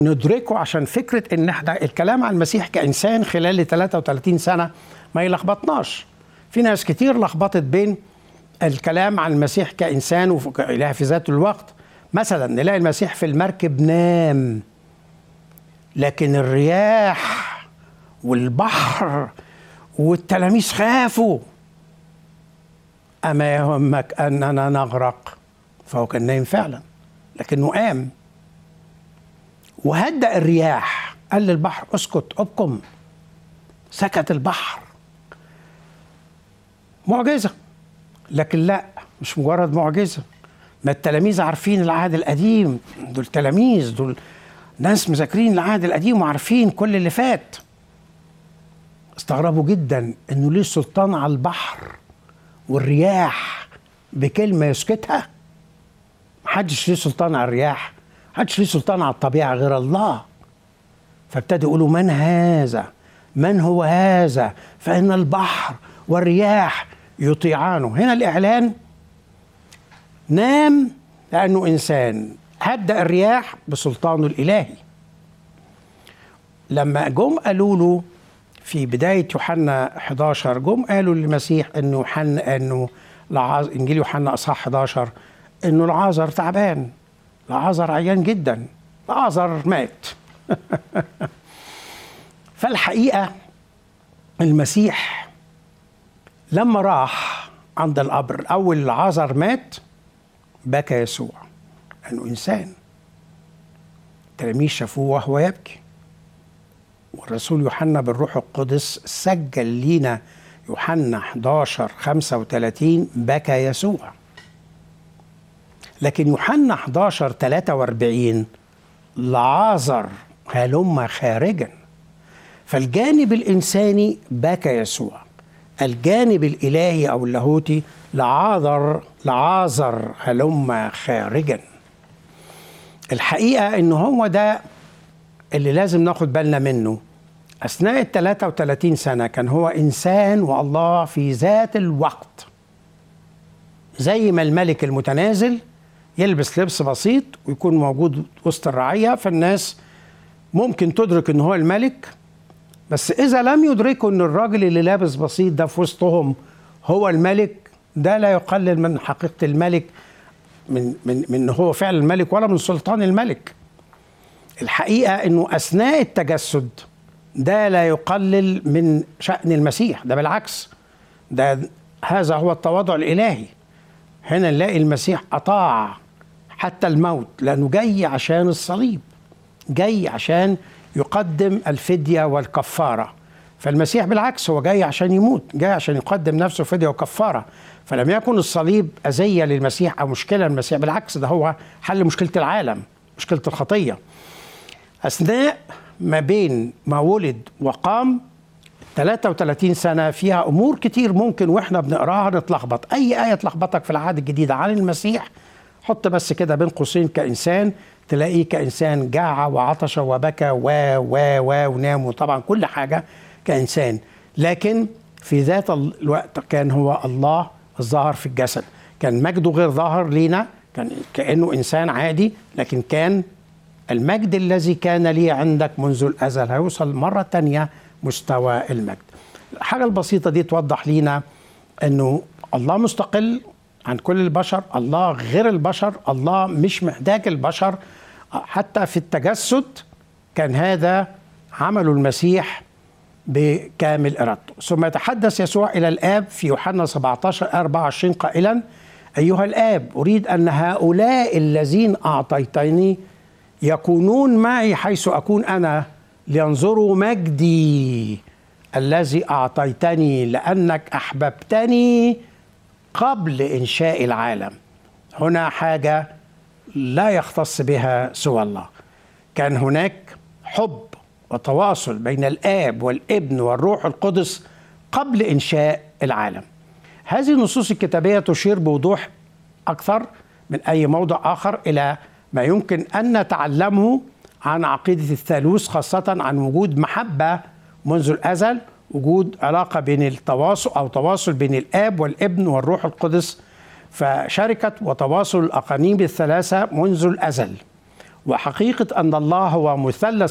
ندركه عشان فكره ان احنا الكلام عن المسيح كانسان خلال 33 سنه ما يلخبطناش في ناس كتير لخبطت بين الكلام عن المسيح كانسان وإله في ذات الوقت مثلا نلاقي المسيح في المركب نام لكن الرياح والبحر والتلاميذ خافوا أما يهمك أننا نغرق فهو كان نايم فعلا لكنه قام وهدأ الرياح قال للبحر اسكت ابكم سكت البحر معجزة لكن لا مش مجرد معجزة ما التلاميذ عارفين العهد القديم دول تلاميذ دول ناس مذاكرين العهد القديم وعارفين كل اللي فات استغربوا جدا انه ليه سلطان على البحر والرياح بكلمه يسكتها محدش ليه سلطان على الرياح محدش ليه سلطان على الطبيعه غير الله فابتدوا يقولوا من هذا من هو هذا فان البحر والرياح يطيعانه هنا الاعلان نام لانه انسان هدأ الرياح بسلطانه الالهي لما جم قالوا له في بداية يوحنا 11 جم قالوا للمسيح انه يوحنا انه لعاز انجيل يوحنا اصحاح 11 انه العازر تعبان العازر عيان جدا العازر مات فالحقيقة المسيح لما راح عند القبر أول العازر مات بكى يسوع لأنه إنسان التلاميذ شافوه وهو يبكي والرسول يوحنا بالروح القدس سجل لينا يوحنا 11 35 بكى يسوع لكن يوحنا 11 43 لعازر هلم خارجا فالجانب الإنساني بكى يسوع الجانب الإلهي أو اللاهوتي لعاذر لعازر هلم خارجا الحقيقة إن هو ده اللي لازم ناخد بالنا منه أثناء ال 33 سنة كان هو إنسان والله في ذات الوقت زي ما الملك المتنازل يلبس لبس بسيط ويكون موجود وسط الرعية فالناس ممكن تدرك إن هو الملك بس إذا لم يدركوا إن الراجل اللي لابس بسيط ده في وسطهم هو الملك ده لا يقلل من حقيقة الملك من من من هو فعل الملك ولا من سلطان الملك الحقيقة أنه أثناء التجسد ده لا يقلل من شأن المسيح ده بالعكس ده هذا هو التواضع الإلهي هنا نلاقي المسيح أطاع حتى الموت لأنه جاي عشان الصليب جاي عشان يقدم الفدية والكفارة فالمسيح بالعكس هو جاي عشان يموت جاي عشان يقدم نفسه فدية وكفارة فلم يكن الصليب أذية للمسيح أو مشكلة للمسيح بالعكس ده هو حل مشكلة العالم مشكلة الخطية أثناء ما بين ما ولد وقام 33 سنة فيها أمور كتير ممكن وإحنا بنقراها نتلخبط أي آية تلخبطك في العهد الجديد عن المسيح حط بس كده بين قوسين كإنسان تلاقيه كإنسان جاع وعطش وبكى و و و ونام وطبعا كل حاجة كإنسان لكن في ذات الوقت كان هو الله الظاهر في الجسد كان مجده غير ظاهر لينا كان كأنه إنسان عادي لكن كان المجد الذي كان لي عندك منذ الأزل هيوصل مرة تانية مستوى المجد الحاجة البسيطة دي توضح لينا أنه الله مستقل عن كل البشر الله غير البشر الله مش محتاج البشر حتى في التجسد كان هذا عمل المسيح بكامل ارادته ثم يتحدث يسوع الى الاب في يوحنا 17 24 قائلا ايها الاب اريد ان هؤلاء الذين اعطيتني يكونون معي حيث اكون انا لينظروا مجدي الذي اعطيتني لانك احببتني قبل انشاء العالم هنا حاجه لا يختص بها سوى الله كان هناك حب وتواصل بين الاب والابن والروح القدس قبل انشاء العالم هذه النصوص الكتابيه تشير بوضوح اكثر من اي موضع اخر الى ما يمكن ان نتعلمه عن عقيده الثالوث خاصه عن وجود محبه منذ الازل وجود علاقه بين التواصل او تواصل بين الاب والابن والروح القدس فشركه وتواصل الاقانيم الثلاثه منذ الازل وحقيقة أن الله هو مثلث